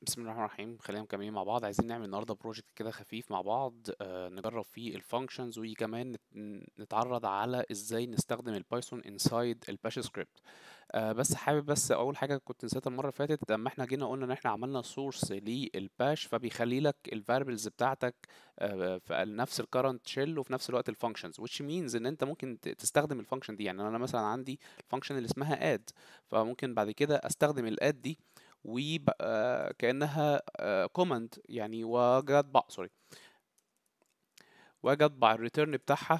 بسم الله الرحمن الرحيم خلينا مكملين مع بعض عايزين نعمل النهارده بروجكت كده خفيف مع بعض آه، نجرب فيه الفانكشنز وكمان نت- نتعرض على ازاي نستخدم البايثون انسايد الباش سكريبت بس حابب بس اول حاجه كنت نسيتها المره اللي فاتت لما احنا جينا قلنا ان احنا عملنا سورس للباش فبيخلي لك الفاريبلز بتاعتك آه، في نفس الكرنت شيل وفي نفس الوقت الفانكشنز which means ان انت ممكن ت- تستخدم الفانكشن دي يعني انا مثلا عندي الفانكشن اللي اسمها add فممكن بعد كده استخدم الاد دي ويبقى كأنها كوماند يعني وجد بقى سوري واجي اطبع الريتيرن بتاعها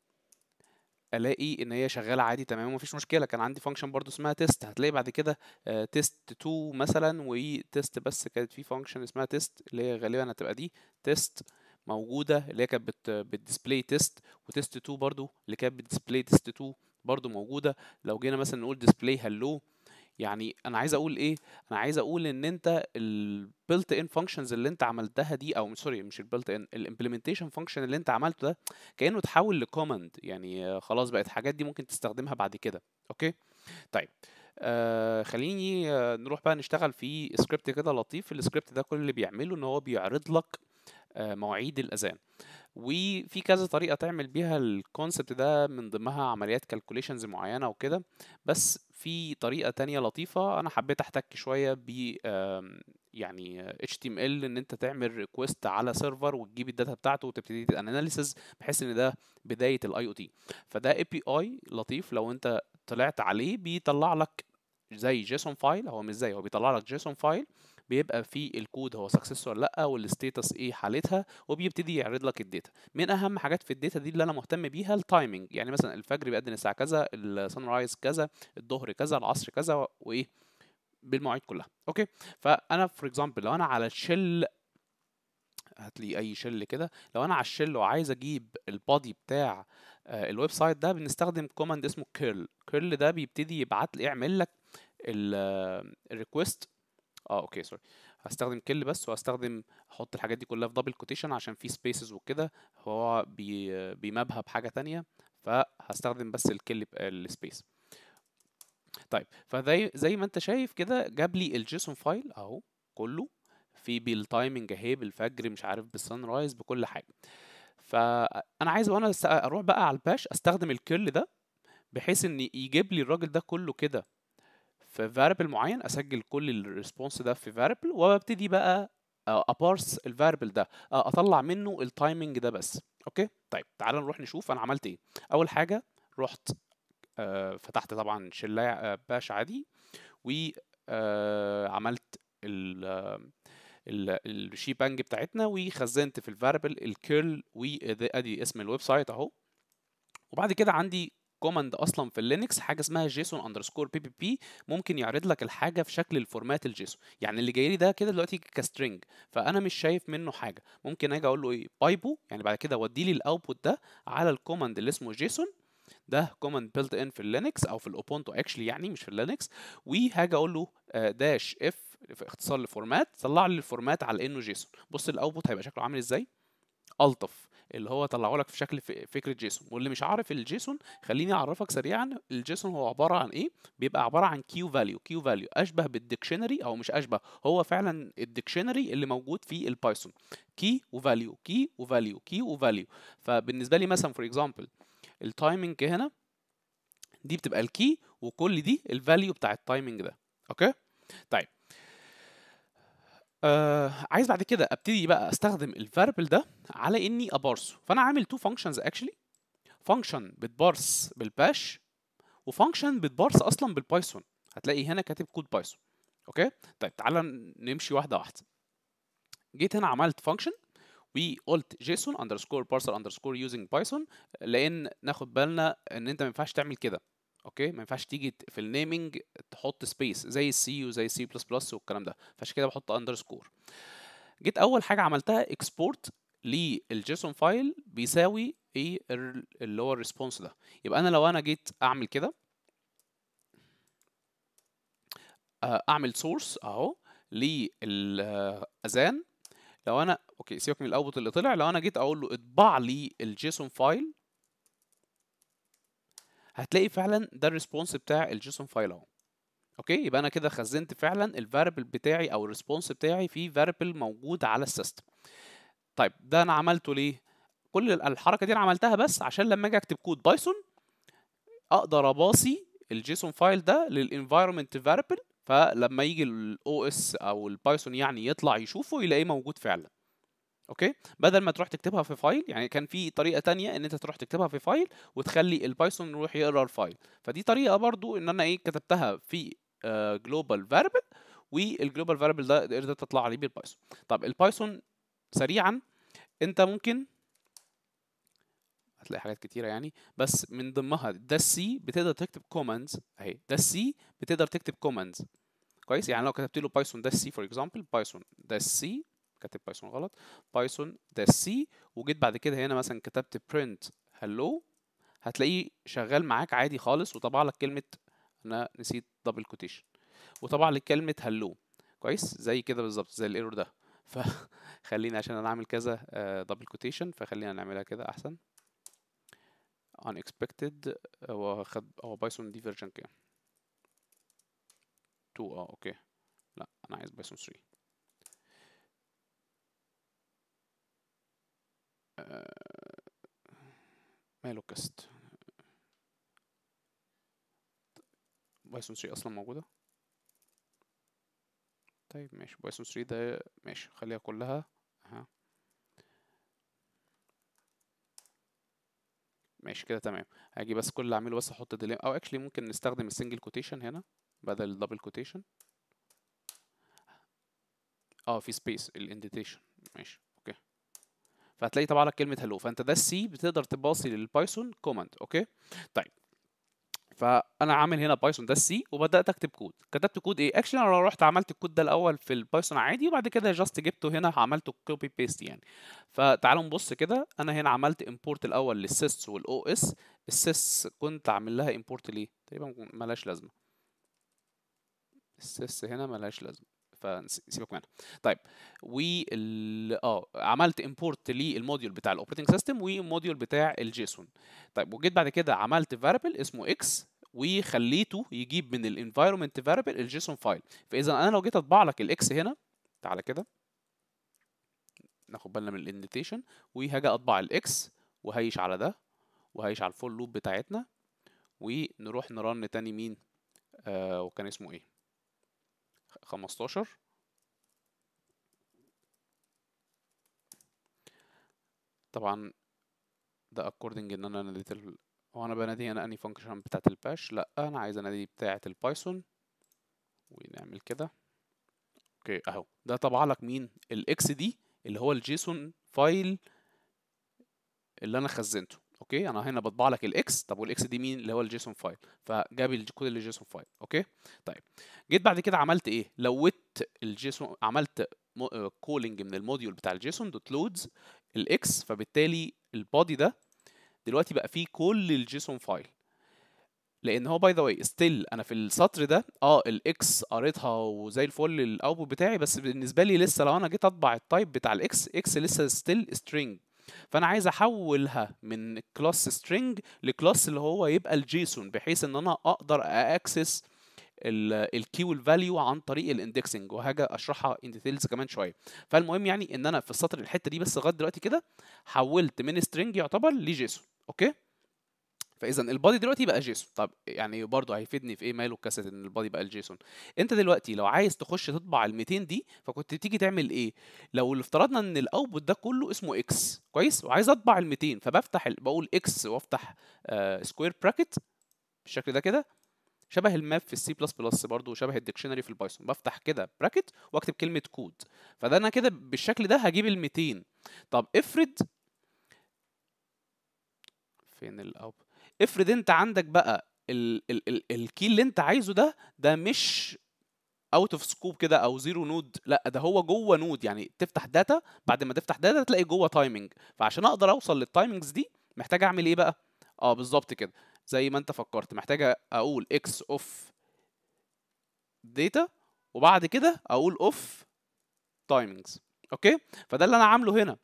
الاقي ان هي شغاله عادي تمام ومفيش مشكله كان عندي فانكشن برضو اسمها تيست هتلاقي بعد كده تيست 2 مثلا وتيست بس كانت في فانكشن اسمها تيست اللي هي غالبا هتبقى دي تيست موجوده اللي هي كانت بت بتديسبلاي تيست وتيست 2 برضو اللي كانت بتديسبلاي تيست 2 برضو موجوده لو جينا مثلا نقول ديسبلاي هلو يعني انا عايز اقول ايه انا عايز اقول ان انت البيلت ان فانكشنز اللي انت عملتها دي او سوري مش البيلت ان الامبلمنتيشن فانكشن اللي انت عملته ده كانه اتحول لكوماند يعني آه، خلاص بقت حاجات دي ممكن تستخدمها بعد كده اوكي طيب آه خليني آه نروح بقى نشتغل في سكريبت كده لطيف السكريبت ده كل اللي بيعمله ان هو بيعرض لك آه مواعيد الاذان وفي كذا طريقة تعمل بيها الكونسبت ده من ضمنها عمليات كالكوليشنز معينة وكده بس في طريقة تانية لطيفة أنا حبيت أحتك شوية ب آم، يعني HTML إن أنت تعمل ريكوست على سيرفر وتجيب الداتا بتاعته وتبتدي اناليسز بحيث إن ده بداية الاي او تي فده اي بي اي لطيف لو أنت طلعت عليه بيطلع لك زي جيسون فايل هو مش زي هو بيطلع لك جيسون فايل بيبقى فيه الكود هو سكسس ولا لا والستيتس ايه حالتها وبيبتدي يعرض لك الداتا من اهم حاجات في الداتا دي اللي انا مهتم بيها التايمنج يعني مثلا الفجر بيأذن الساعه كذا السان رايز كذا الظهر كذا العصر كذا وايه بالمواعيد كلها اوكي فانا فور اكزامبل لو انا على الشل هات لي اي شل كده لو انا على الشل وعايز اجيب البادي بتاع آه، الويب سايت ده بنستخدم كوماند اسمه كيرل كيرل ده بيبتدي يبعت لي يعمل لك الريكوست اه اوكي سوري هستخدم كل بس وهستخدم احط الحاجات دي كلها في دبل كوتيشن عشان في سبيسز وكده هو بي بيمابها بحاجه تانية فهستخدم بس الكل السبيس طيب فزي زي ما انت شايف كده جاب لي الجيسون فايل اهو كله في بالتايمنج اهي بالفجر مش عارف بالسان رايز بكل حاجه فانا عايز وانا س- اروح بقى على الباش استخدم الكل ده بحيث ان يجيب لي الراجل ده كله كده في variable معين اسجل كل الريسبونس ده في variable وابتدي بقى ابارس الفاريبل ده آه، اطلع منه التايمنج ده بس اوكي طيب تعال نروح نشوف انا عملت ايه اول حاجه رحت آه، فتحت طبعا شلاع آه، باش عادي وعملت الشي بانج بتاعتنا وخزنت في الفاريبل الكيرل وادي اسم الويب سايت اهو وبعد كده عندي كوماند اصلا في اللينكس حاجه اسمها جيسون اندرسكور بي بي بي ممكن يعرض لك الحاجه في شكل الفورمات الجيسون يعني اللي جاي لي ده كده دلوقتي كسترنج فانا مش شايف منه حاجه ممكن اجي اقول له ايه بايبو يعني بعد كده ودي لي الاوتبوت ده على الكوماند اللي اسمه جيسون ده كوماند بيلت ان في اللينكس او في الاوبونتو اكشلي يعني مش في اللينكس وهاجي اقول له داش اف في اختصار لفورمات طلع لي الفورمات على انه جيسون بص الاوتبوت هيبقى شكله عامل ازاي الطف اللي هو طلعه لك في شكل ف- فكره جيسون واللي مش عارف الجيسون خليني اعرفك سريعا الجيسون هو عباره عن ايه بيبقى عباره عن كيو فاليو كيو فاليو اشبه بالديكشنري او مش اشبه هو فعلا الديكشنري اللي موجود في البايثون كي وفاليو كي وفاليو كي وفاليو فبالنسبه لي مثلا فور اكزامبل التايمنج هنا دي بتبقى الكي وكل دي الفاليو بتاع التايمنج ده اوكي طيب آه عايز بعد كده ابتدي بقى استخدم الفاريبل ده على اني ابارسه فانا عامل تو فانكشنز اكشلي فانكشن بتبارس بالباش وفانكشن بتبارس اصلا بالبايثون هتلاقي هنا كاتب كود بايثون اوكي طيب تعالى نمشي واحده واحده جيت هنا عملت فانكشن وقلت جيسون اندرسكور بارسر اندرسكور يوزنج بايثون لان ناخد بالنا ان انت ما ينفعش تعمل كده اوكي ما ينفعش تيجي ت- في النيمنج تحط سبيس زي السي وزي السي بلس بلس والكلام ده فعشان كده بحط اندرسكور جيت اول حاجه عملتها اكسبورت للجيسون فايل بيساوي ايه ال- اللي هو الريسبونس ده يبقى انا لو انا جيت اعمل كده آه، اعمل سورس اهو للاذان لو انا اوكي سيبك من الاوتبوت اللي طلع لو انا جيت اقول له اطبع لي الجيسون فايل هتلاقي فعلا ده الريسبونس بتاع الجيسون فايل اهو اوكي يبقى انا كده خزنت فعلا الفاريبل بتاعي او الريسبونس بتاعي في فاريبل موجود على السيستم طيب ده انا عملته ليه كل الحركه دي انا عملتها بس عشان لما اجي اكتب كود بايثون اقدر اباصي الجيسون فايل ده للانفايرمنت فاريبل فلما يجي الاو اس او البايثون يعني يطلع يشوفه يلاقيه موجود فعلا اوكي بدل ما تروح تكتبها في فايل يعني كان في طريقه تانية ان انت تروح تكتبها في فايل وتخلي البايثون يروح يقرا الفايل فدي طريقه برضو ان انا ايه كتبتها في جلوبال فاريبل والجلوبال فاريبل ده قدرت تطلع عليه بالبايثون طب البايثون سريعا انت ممكن هتلاقي حاجات كتيرة يعني بس من ضمنها ده السي بتقدر تكتب كوماندز اهي ده السي بتقدر تكتب كوماندز كويس يعني لو كتبت له بايثون ده السي فور اكزامبل بايثون ده السي كاتب بايثون غلط بايثون ده السي وجيت بعد كده هنا مثلا كتبت print hello هتلاقيه شغال معاك عادي خالص وطبع لك كلمة انا نسيت دبل كوتيشن وطبع لك كلمة hello كويس زي كده بالظبط زي الايرور ده فخليني عشان انا اعمل كذا دبل كوتيشن فخلينا نعملها كده احسن unexpected هو خد هو بايثون دي فيرجن كام 2 اه اوكي لا انا عايز بايثون 3 ماله كاست بايثون 3 اصلا موجوده طيب ماشي بايثون 3 ده ماشي خليها كلها اها ماشي كده تمام هاجي بس كل اللي اعمله بس احط ديلي او اكشلي ممكن نستخدم السنجل كوتيشن هنا بدل الدبل كوتيشن اه في سبيس الانديتيشن ماشي اوكي فهتلاقي طبعا لك كلمه هلو فانت ده السي بتقدر تباصي للبايثون كوماند اوكي طيب فانا عامل هنا بايثون ده السي وبدات اكتب كود كتبت كود ايه اكشلي انا رحت عملت الكود ده الاول في البايثون عادي وبعد كده جاست جبته هنا عملته كوبي بيست يعني فتعالوا نبص كده انا هنا عملت امبورت الاول للسيس والاو اس السيس كنت عامل لها امبورت ليه تقريبا ملهاش لازمه السيس هنا ملهاش لازمه فسيبك منها طيب وال اه عملت امبورت للموديول بتاع الاوبريتنج سيستم والموديول بتاع الجيسون طيب وجيت بعد كده عملت فاريبل اسمه اكس وخليته يجيب من الانفايرمنت فاريبل الجيسون فايل فاذا انا لو جيت اطبع لك الاكس هنا تعالى كده ناخد بالنا من الانديتيشن وهاجي اطبع الاكس وهيش على ده وهيش على الفول لوب بتاعتنا ونروح نرن تاني مين آه وكان اسمه ايه 15 طبعا ده according ان انا ناديت ال... هو انا بنادي هنا اني فانكشن بتاعت الباش لا انا عايز انادي بتاعت البايثون ونعمل كده اوكي اهو ده طبع لك مين الاكس دي اللي هو الجيسون فايل اللي انا خزنته اوكي انا هنا بطبع لك الاكس طب والاكس دي مين اللي هو الجيسون فايل فجاب الكود اللي جيسون فايل اوكي طيب جيت بعد كده عملت ايه لوت الجيسون عملت كولينج من الموديول بتاع الجيسون دوت لودز الاكس فبالتالي البادي ده دلوقتي بقى فيه كل الجيسون فايل لان هو باي ذا واي ستيل انا في السطر ده اه الاكس قريتها وزي الفل الاوتبوت بتاعي بس بالنسبه لي لسه لو انا جيت اطبع التايب بتاع الاكس اكس لسه ستيل سترينج فانا عايز احولها من كلاس سترينج لكلاس اللي هو يبقى الجيسون بحيث ان انا اقدر اكسس الكي والفاليو عن طريق الاندكسنج وهاجي اشرحها ان ديتيلز كمان شويه فالمهم يعني ان انا في السطر الحته دي بس لغايه دلوقتي كده حولت من سترينج يعتبر لجيسون اوكي فاذا البادي دلوقتي بقى جيسون طب يعني برضه هيفيدني في ايه ماله الكاسيت ان البادي بقى الجيسون انت دلوقتي لو عايز تخش تطبع ال 200 دي فكنت تيجي تعمل ايه لو افترضنا ان الاوتبوت ده كله اسمه اكس كويس وعايز اطبع ال 200 فبفتح بقول اكس وافتح سكوير براكت بالشكل ده كده شبه الماب في السي بلس بلس برضه شبه الديكشنري في البايثون بفتح كده براكت واكتب كلمه كود فده انا كده بالشكل ده هجيب ال 200 طب افرض فين الاوتبوت افرض انت عندك بقى ال ال ال الكي اللي انت عايزه ده ده مش اوت اوف سكوب كده او زيرو نود لا ده هو جوه نود يعني تفتح داتا بعد ما تفتح داتا تلاقي جوه تايمنج فعشان اقدر اوصل للتايمنجز دي محتاج اعمل ايه بقى اه بالظبط كده زي ما انت فكرت محتاج اقول اكس اوف داتا وبعد كده اقول اوف تايمنجز اوكي فده اللي انا عامله هنا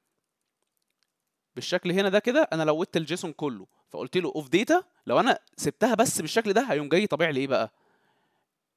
بالشكل هنا ده كده انا لوت الجيسون كله فقلت له اوف داتا لو انا سبتها بس بالشكل ده هيقوم جاي طابع لي ايه بقى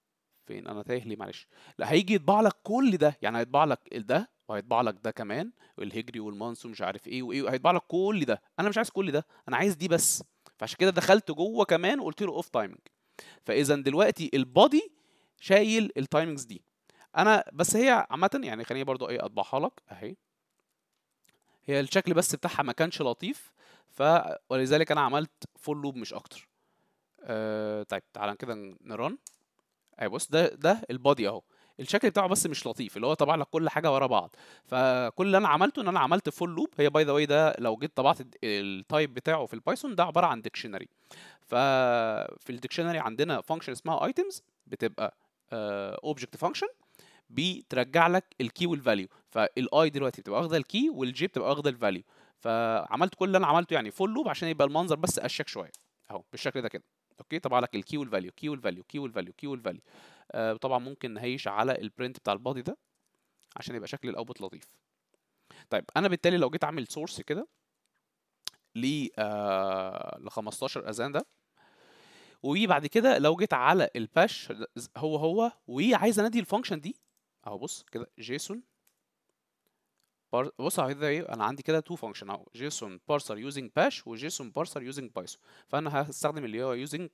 فين انا تايه ليه معلش لا هيجي يطبع لك كل ده يعني هيطبع لك ده وهيطبع لك ده كمان والهجري والمانس ومش عارف ايه وايه وهيطبع لك كل ده انا مش عايز كل ده انا عايز دي بس فعشان كده دخلت جوه كمان وقلت له اوف تايمنج فاذا دلوقتي البادي شايل التايمنجز دي انا بس هي عامه يعني خليني برضو ايه اطبعها لك اهي هي الشكل بس بتاعها ما كانش لطيف ف ولذلك انا عملت فول لوب مش اكتر أه طيب تعالى كده نرن اهي بص ده ده البادي اهو الشكل بتاعه بس مش لطيف اللي هو طبع لك كل حاجه ورا بعض فكل اللي انا عملته ان انا عملت فول لوب هي باي ذا واي ده لو جيت طبعت التايب بتاعه في البايثون ده عباره عن ديكشنري ففي الديكشنري عندنا فانكشن اسمها ايتمز بتبقى اوبجكت فانكشن بترجع لك الكي والفاليو فالاي دلوقتي بتبقى واخده الكي والجي بتبقى واخده الفاليو فعملت كل اللي انا عملته يعني فول لوب عشان يبقى المنظر بس اشيك شويه اهو بالشكل ده كده اوكي طبع لك الكي والفاليو كي والفاليو كي والفاليو كي والفاليو آه طبعا ممكن نهيش على البرنت بتاع البادي ده عشان يبقى شكل الاوتبوت لطيف طيب انا بالتالي لو جيت اعمل سورس كده ل آه ل 15 اذان ده وبعد كده لو جيت على الباش هو هو وعايز انادي الفانكشن دي اهو بص كده جيسون بار... بص اهو ايه انا عندي كده تو فانكشن اهو جيسون بارسر يوزنج باش وجيسون بارسر يوزنج بايثون فانا هستخدم اللي هو يوزنج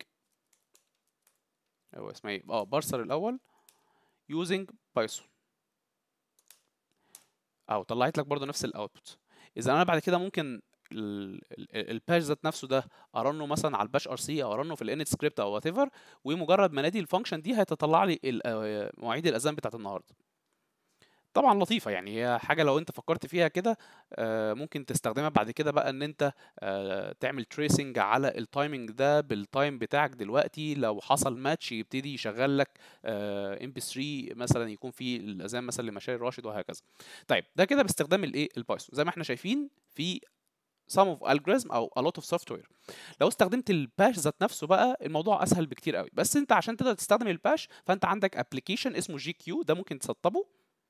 هو اسمها ايه اه بارسر الاول يوزنج بايثون اهو طلعت لك برضو نفس الاوتبوت اذا انا بعد كده ممكن الباش ذات نفسه ده ارنه مثلا على الباش ار سي او ارنه في الانت سكريبت او وات ايفر ومجرد ما انادي الفانكشن دي هتطلع لي مواعيد الاذان بتاعت النهارده طبعا لطيفه يعني هي حاجه لو انت فكرت فيها كده ممكن تستخدمها بعد كده بقى ان انت تعمل تريسنج على التايمنج ده بالتايم بتاعك دلوقتي لو حصل ماتش يبتدي يشغل لك ام بي 3 مثلا يكون في الاذان مثلا لمشاري راشد وهكذا طيب ده كده باستخدام الايه البايثون زي ما احنا شايفين في some of algorithm او a lot of software لو استخدمت الباش ذات نفسه بقى الموضوع اسهل بكتير قوي بس انت عشان تقدر تستخدم الباش فانت عندك ابلكيشن اسمه جي كيو ده ممكن تسطبه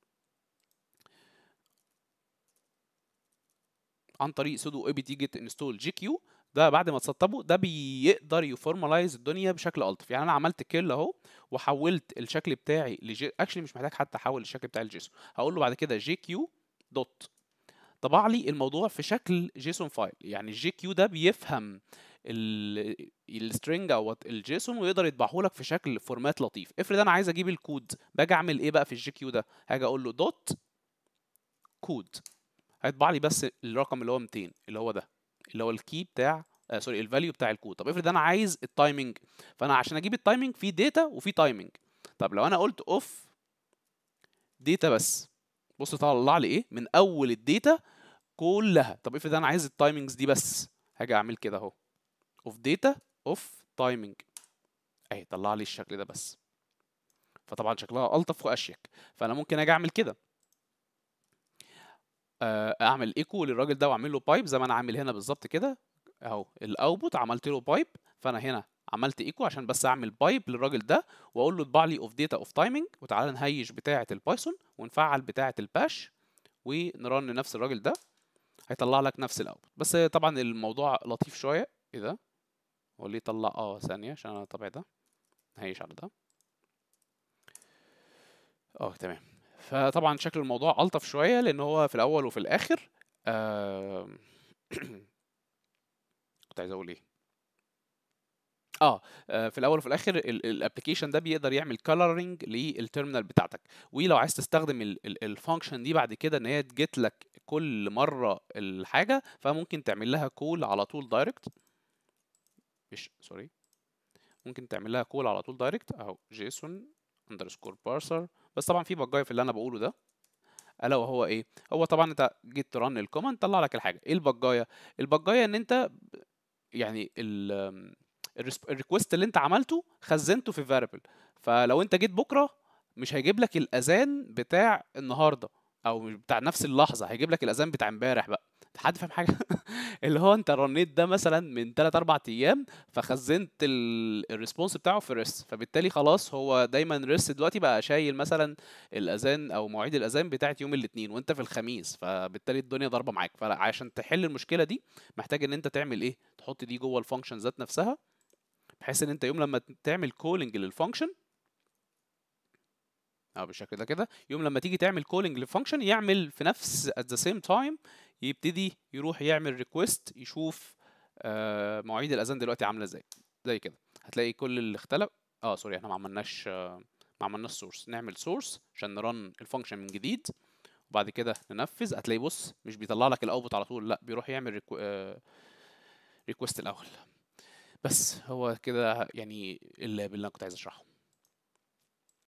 عن طريق سودو اي بي تي جيت انستول جي كيو ده بعد ما تسطبه ده بيقدر يفورمالايز الدنيا بشكل الطف يعني انا عملت كيل اهو وحولت الشكل بتاعي لجي اكشلي مش محتاج حتى احول الشكل بتاعي لجيسون هقول له بعد كده جي كيو دوت طبع لي الموضوع في شكل جيسون فايل يعني الجي كيو ده بيفهم السترنج او الجيسون ويقدر يطبعه لك في شكل فورمات لطيف افرض انا عايز اجيب الكود باجي اعمل ايه بقى في الجي كيو ده هاجي اقول له دوت كود هيطبع لي بس الرقم اللي هو 200 اللي هو ده اللي هو الكي بتاع آه سوري الفاليو بتاع الكود طب افرض انا عايز التايمنج فانا عشان اجيب التايمنج في داتا وفي تايمنج طب لو انا قلت اوف داتا بس بص طلع لي ايه من اول الداتا كلها طب افرض انا عايز التايمنجز دي بس هاجي اعمل كده اهو اوف داتا اوف تايمنج اهي طلع لي الشكل ده بس فطبعا شكلها الطف واشيك فانا ممكن اجي اعمل كده اعمل ايكو للراجل ده واعمل له بايب زي ما انا عامل هنا بالظبط كده اهو الاوتبوت عملت له بايب فانا هنا عملت ايكو عشان بس اعمل بايب للراجل ده واقول له اطبع لي اوف داتا اوف تايمنج وتعالى نهيش بتاعه البايثون ونفعل بتاعه الباش ونرن نفس الراجل ده هيطلع لك نفس الاوتبوت بس طبعا الموضوع لطيف شويه ايه ده هو ليه طلع اه ثانيه عشان انا طبع ده نهيش على ده اه تمام فطبعا شكل الموضوع الطف شويه لان هو في الاول وفي الاخر آه كنت عايز اقول ايه اه في الاول وفي الاخر الابلكيشن ده بيقدر يعمل كولرنج للتيرمينال بتاعتك ولو عايز تستخدم الفانكشن دي بعد كده ان هي تجيت لك كل مره الحاجه فممكن تعمل لها كول على طول دايركت مش سوري ممكن تعمل لها كول على طول دايركت اهو جيسون اندرسكور بارسر بس طبعا في بجايه في اللي انا بقوله ده الا وهو ايه هو طبعا انت جيت ترن الكوماند طلع لك الحاجه ايه البجايه البجايه ان انت يعني الريكوست اللي انت عملته خزنته في فاريبل فلو انت جيت بكره مش هيجيب لك الاذان بتاع النهارده او بتاع نفس اللحظه هيجيب لك الاذان بتاع امبارح بقى حد فاهم حاجه اللي هو انت رنيت ده مثلا من 3 4 ايام فخزنت الريسبونس بتاعه في ريست فبالتالي خلاص هو دايما ريست دلوقتي بقى شايل مثلا الاذان او مواعيد الاذان بتاعت يوم الاثنين وانت في الخميس فبالتالي الدنيا ضاربه معاك فعشان تحل المشكله دي محتاج ان انت تعمل ايه تحط دي جوه الفانكشن ذات نفسها بحيث ان انت يوم لما تعمل كولينج للفانكشن اه بالشكل ده كده يوم لما تيجي تعمل كولينج للفانكشن يعمل في نفس at the same time يبتدي يروح يعمل ريكويست يشوف آه مواعيد الاذان دلوقتي عامله ازاي زي كده هتلاقي كل اللي اختلف اه سوري احنا ما عملناش آه ما عملناش سورس نعمل سورس عشان نرن الفانكشن من جديد وبعد كده ننفذ هتلاقي بص مش بيطلع لك الاوتبوت على طول لا بيروح يعمل ريكو... آه ريكوست الاول بس هو كده يعني اللاب اللي انا كنت عايز اشرحه